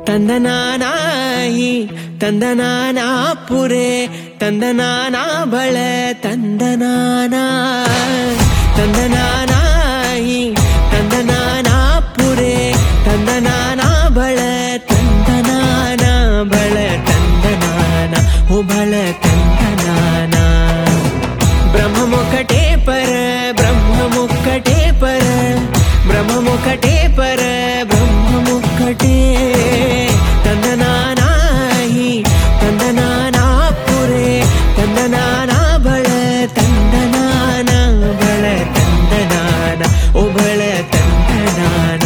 ತಂದನಾನಾಹಿ ತಂದನಾನಾ ಪುರೆ ತಂದನಾನಾ ಬಳ ತಂದನಾನ ತಂದನಾನಾಹಿ ತಂದನಾನಾ ಪುರೆ ತಂದನಾನಾ ಬಳ ತಂದನಾನ ಬಳ ತಂದನಾನ ಓ ಬಳ ತಂದನಾನ బ్రహ్మమొక్కటే పర బ్రహ్మమొక్కటే పర బ్రహ్మమొక్కటే పర బ్రహ్మమొక్కటే తందనానాహి తందనానా పురే తందనానా బళ తందనాన బళ తందనాన ఓ బళ తందనాన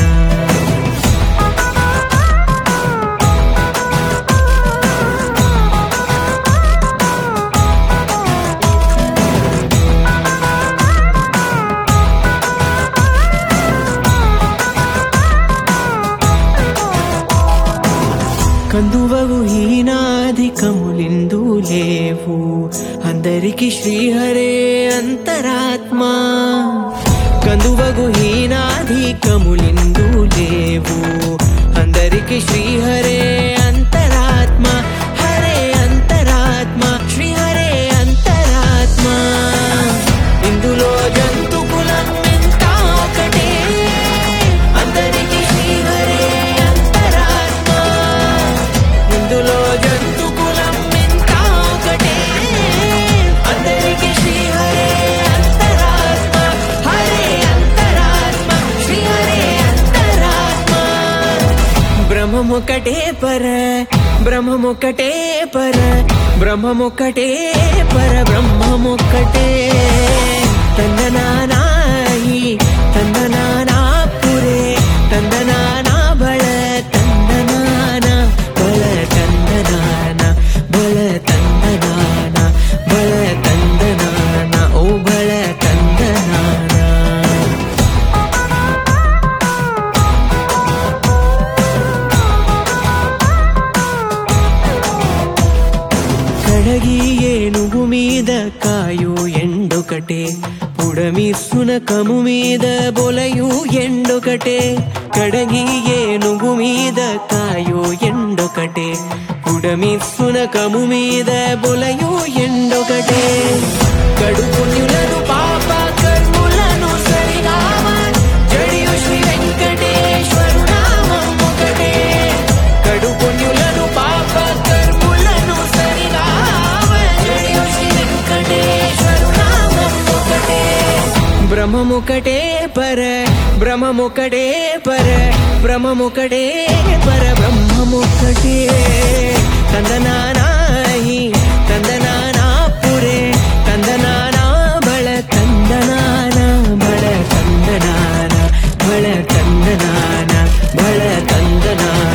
కందువగు హీనాధికములిందు లేవు అందరికి శ్రీహరే అంతరాత్మ కందువగు హీనాధికములిందు లేవు అందరికి శ్రీహరే అంతరాత్మ హరే అంతరాత్మ శ్రీహరే అంతరాత్మ ఇందులో జంతు కులం ఎంత ఒకటే అందరికి శ్రీహరే అంతరాత్మ ఇందులో జంతు కులం ఎంత ఒకటే అందరికి శ్రీహరే అంతరాత్మ హరే అంతరాత్మ శ్రీహరే అంతరాత్మ బ్రహ్మమొక్కటే పర బ్రహ్మమొక్కటే పర బ్రహ్మమొక్కటే పర బ్రహ్మమొక్కటే తందనానాయి తందనానా పురే తందనానా బళ తందనాన బళ తందనాన బళ తందనాన బళ తందనాన ఓ బళ తందనాన కడగి ఏనుగు మీద కాయు ఎండొకటే పుడమి సునకము మీద బొలయు ఎండొకటే కడగి ఏనుగు మీద కాయు ఎండొకటే పుడమి సునకము మీద బొలయు ఎండొకటే కడు పుణ్యులను పాప కర్ములను సరినామ జడియు శ్రీ వెంకటేశ్వరు నామం ఒకటే కడు పుణ్యులను పాప కర్ములను సరినామ జడియు శ్రీ వెంకటేశ్వరు నామం ఒకటే బ్రహ్మముకటే పర బ్రహ్మముకటే పర బ్రహ్మముకటే పర బ్రహ్మముకటే తందనానాహి తందనానా పురే తందనానా బళ తందనాన బళ తందనాన బళ తందనాన బళ తందనాన